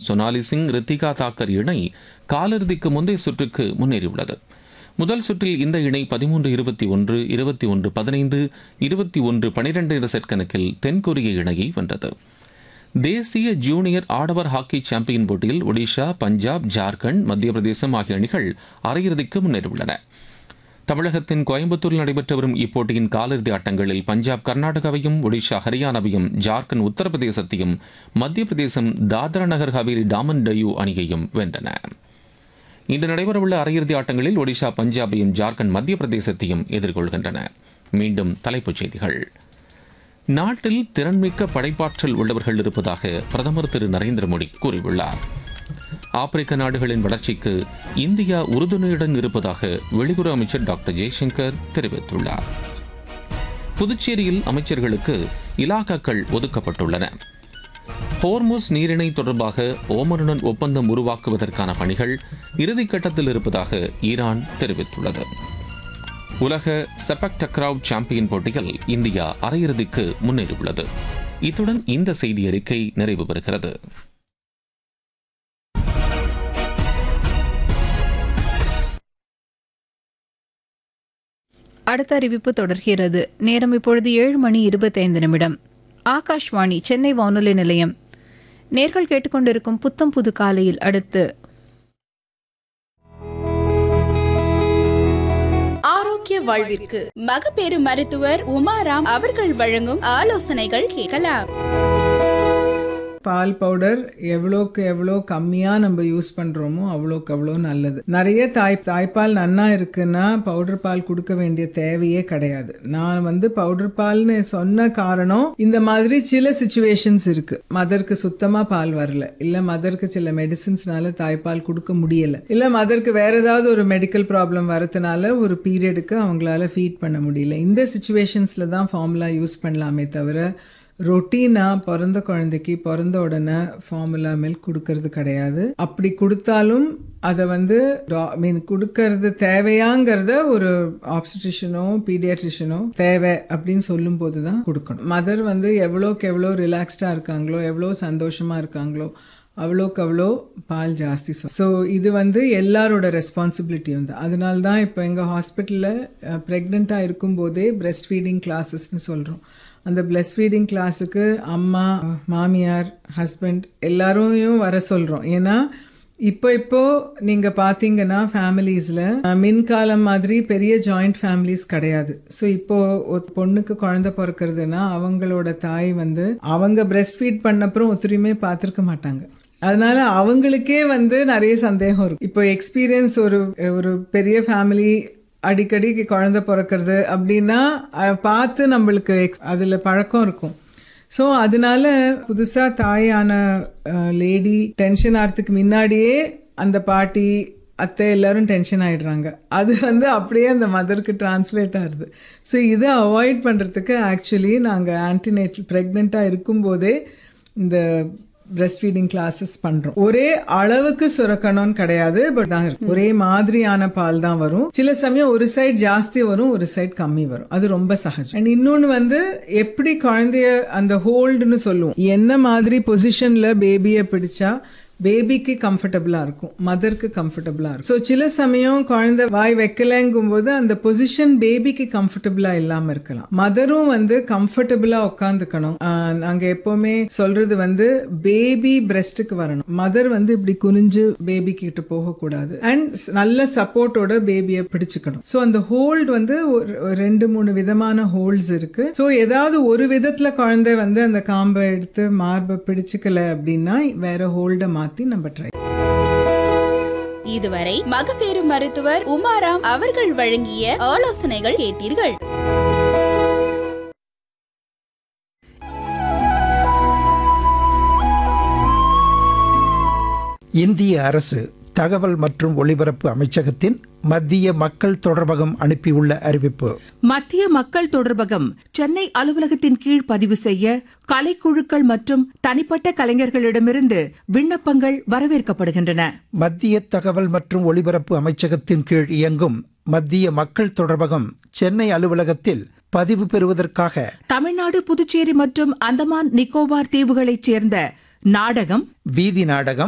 சோனாலி சிங் ரித்திகா தாக்கர் இணை காலிறுதிக்கு முந்தைய சுற்றுக்கு முன்னேறியுள்ளது முதல் சுற்றில் இந்த இணை பதிமூன்று இருபத்தி ஒன்று இருபத்தி ஒன்று பதினைந்து இருபத்தி ஒன்று பனிரெண்டு என்ற செட் கணக்கில் தென்கொரிய இணையை வென்றது தேசிய ஜூனியர் ஆடவர் ஹாக்கி சாம்பியன் போட்டியில் ஒடிஷா பஞ்சாப் ஜார்க்கண்ட் மத்திய பிரதேசம் ஆகிய அணிகள் அரையிறுதிக்கு முன்னேறியுள்ளன தமிழகத்தின் கோயம்புத்தூரில் நடைபெற்று வரும் இப்போட்டியின் காலிறுதி ஆட்டங்களில் பஞ்சாப் கர்நாடகாவையும் ஒடிஷா ஹரியானாவையும் ஜார்க்கண்ட் உத்தரப்பிரதேசத்தையும் மத்திய பிரதேசம் தாத்ரா நகர் ஹவேலி டாமன் டயூ அணியையும் வென்றன இன்று நடைபெறவுள்ள அரையிறுதி ஆட்டங்களில் ஒடிஷா பஞ்சாபையும் ஜார்க்கண்ட் மத்திய பிரதேசத்தையும் எதிர்கொள்கின்றன மீண்டும் தலைப்புச் செய்திகள் நாட்டில் திறன்மிக்க படைப்பாற்றல் உள்ளவர்கள் இருப்பதாக பிரதமர் திரு நரேந்திர மோடி கூறியுள்ளார் ஆப்பிரிக்க நாடுகளின் வளர்ச்சிக்கு இந்தியா உறுதுணையுடன் இருப்பதாக வெளியுறவு அமைச்சர் டாக்டர் ஜெய்சங்கர் தெரிவித்துள்ளார் புதுச்சேரியில் அமைச்சர்களுக்கு இலாக்காக்கள் ஒதுக்கப்பட்டுள்ளன ஹோர்முஸ் நீரிணை தொடர்பாக ஓமருடன் ஒப்பந்தம் உருவாக்குவதற்கான பணிகள் இறுதிக்கட்டத்தில் இருப்பதாக ஈரான் தெரிவித்துள்ளது உலக செபக் டக்ராவ் சாம்பியன் போட்டியில் இந்தியா அரையிறுதிக்கு முன்னேறியுள்ளது இத்துடன் இந்த செய்தி அறிக்கை நிறைவு பெறுகிறது அடுத்த அறிவிப்பு தொடர்கிறது நேரம் இப்பொழுது ஏழு மணி இருபத்தைந்து நிமிடம் ஆகாஷ்வாணி சென்னை வானொலி நிலையம் நேர்கள் கேட்டுக்கொண்டிருக்கும் புத்தம் புது காலையில் அடுத்து ஆரோக்கிய வாழ்விற்கு மகப்பேறு மருத்துவர் உமாராம் அவர்கள் வழங்கும் ஆலோசனைகள் கேட்கலாம் பால் பவுடர் எவ்வளோக்கு எவ்வளோ கம்மியாக நம்ம யூஸ் பண்ணுறோமோ அவ்வளோக்கு அவ்வளோ நல்லது நிறைய தாய் தாய்ப்பால் நன்னா இருக்குன்னா பவுடர் பால் கொடுக்க வேண்டிய தேவையே கிடையாது நான் வந்து பவுடர் பால்னு சொன்ன காரணம் இந்த மாதிரி சில சுச்சுவேஷன்ஸ் இருக்கு மதருக்கு சுத்தமாக பால் வரல இல்லை மதருக்கு சில மெடிசின்ஸ்னால தாய்ப்பால் கொடுக்க முடியல இல்லை மதருக்கு வேற ஏதாவது ஒரு மெடிக்கல் ப்ராப்ளம் வரதுனால ஒரு பீரியடுக்கு அவங்களால ஃபீட் பண்ண முடியல இந்த சுச்சுவேஷன்ஸில் தான் ஃபார்முலா யூஸ் பண்ணலாமே தவிர ரொட்டீனாக பிறந்த குழந்தைக்கு பிறந்த உடனே ஃபார்முலா மில்க் கொடுக்கறது கிடையாது அப்படி கொடுத்தாலும் அதை வந்து மீன் கொடுக்கறது தேவையாங்கிறத ஒரு ஆப்ஸ்டிஷனோ பீடியாட்ரிஷனோ தேவை அப்படின்னு சொல்லும் போது தான் கொடுக்கணும் மதர் வந்து எவ்வளோக்கு எவ்வளோ ரிலாக்ஸ்டாக இருக்காங்களோ எவ்வளோ சந்தோஷமாக இருக்காங்களோ அவ்வளோக்கு அவ்வளோ பால் ஜாஸ்தி ஸோ இது வந்து எல்லாரோட ரெஸ்பான்சிபிலிட்டி வந்து அதனால தான் இப்போ எங்கள் ஹாஸ்பிட்டலில் ப்ரெக்னெண்ட்டாக இருக்கும்போதே பிரெஸ்ட் ஃபீடிங் கிளாஸஸ்னு சொல்கிறோம் அந்த பிளஸ் ஃபீடிங் கிளாஸுக்கு அம்மா மாமியார் ஹஸ்பண்ட் எல்லாரையும் வர சொல்கிறோம் ஏன்னா இப்போ இப்போ நீங்கள் பார்த்தீங்கன்னா ஃபேமிலிஸில் மின்காலம் மாதிரி பெரிய ஜாயிண்ட் ஃபேமிலிஸ் கிடையாது ஸோ இப்போ ஒரு பொண்ணுக்கு குழந்தை பிறக்கிறதுனா அவங்களோட தாய் வந்து அவங்க பிரெஸ்ட் ஃபீட் பண்ணப்புறம் ஒத்துரிமே பார்த்துருக்க மாட்டாங்க அதனால அவங்களுக்கே வந்து நிறைய சந்தேகம் இருக்கும் இப்போ எக்ஸ்பீரியன்ஸ் ஒரு ஒரு பெரிய ஃபேமிலி அடிக்கடி குழந்தை பிறக்கிறது அப்படின்னா பார்த்து நம்மளுக்கு அதில் பழக்கம் இருக்கும் ஸோ அதனால புதுசாக தாயான லேடி டென்ஷன் ஆகிறதுக்கு முன்னாடியே அந்த பாட்டி அத்தை எல்லாரும் டென்ஷன் ஆகிடுறாங்க அது வந்து அப்படியே அந்த மதருக்கு டிரான்ஸ்லேட் ஆகுது ஸோ இதை அவாய்ட் பண்ணுறதுக்கு ஆக்சுவலி நாங்கள் ஆன்டினேட்டல் ப்ரெக்னெண்ட்டாக இருக்கும்போதே இந்த பிரெஸ்ட் ஃபீடிங் கிளாஸஸ் பண்றோம் ஒரே அளவுக்கு சுரக்கணும்னு கிடையாது பட் தான் ஒரே மாதிரியான பால் தான் வரும் சில சமயம் ஒரு சைடு ஜாஸ்தி வரும் ஒரு சைடு கம்மி வரும் அது ரொம்ப சகஜம் அண்ட் இன்னொன்னு வந்து எப்படி குழந்தைய அந்த ஹோல்டுன்னு சொல்லுவோம் என்ன மாதிரி பொசிஷன்ல பேபியை பிடிச்சா பேபிக்கு கம்ஃபர்டபுளாக இருக்கும் மதருக்கு கம்ஃபர்டபுளாக இருக்கும் ஸோ சில சமயம் குழந்தை வாய் வைக்கலங்கும் போது அந்த பொசிஷன் பேபிக்கு கம்ஃபர்டபுளாக இல்லாமல் இருக்கலாம் மதரும் வந்து கம்ஃபர்டபுளாக உட்காந்துக்கணும் நாங்கள் எப்போவுமே சொல்றது வந்து பேபி பிரெஸ்ட்டுக்கு வரணும் மதர் வந்து இப்படி குனிஞ்சு பேபி கிட்ட போகக்கூடாது அண்ட் நல்ல சப்போர்ட்டோட பேபியை பிடிச்சுக்கணும் ஸோ அந்த ஹோல்டு வந்து ஒரு ரெண்டு மூணு விதமான ஹோல்ட்ஸ் இருக்கு ஸோ ஏதாவது ஒரு விதத்தில் குழந்தை வந்து அந்த காம்பை எடுத்து மார்பை பிடிச்சுக்கல அப்படின்னா வேற ஹோல்டை மாற்றி நம்ம ட்ரை இதுவரை மகப்பேறு மருத்துவர் உமாராம் அவர்கள் வழங்கிய ஆலோசனைகள் கேட்டீர்கள் இந்திய அரசு தகவல் மற்றும் ஒலிபரப்பு அமைச்சகத்தின் மத்திய மக்கள் தொடர்பகம் அனுப்பியுள்ள அறிவிப்பு மத்திய மக்கள் தொடர்பகம் சென்னை அலுவலகத்தின் கீழ் பதிவு செய்ய கலைக்குழுக்கள் மற்றும் தனிப்பட்ட கலைஞர்களிடமிருந்து விண்ணப்பங்கள் வரவேற்கப்படுகின்றன மத்திய தகவல் மற்றும் ஒலிபரப்பு அமைச்சகத்தின் கீழ் இயங்கும் மத்திய மக்கள் தொடர்பகம் சென்னை அலுவலகத்தில் பதிவு பெறுவதற்காக தமிழ்நாடு புதுச்சேரி மற்றும் அந்தமான் நிக்கோபார் தீவுகளைச் சேர்ந்த நாடகம் வீதி நாடகம்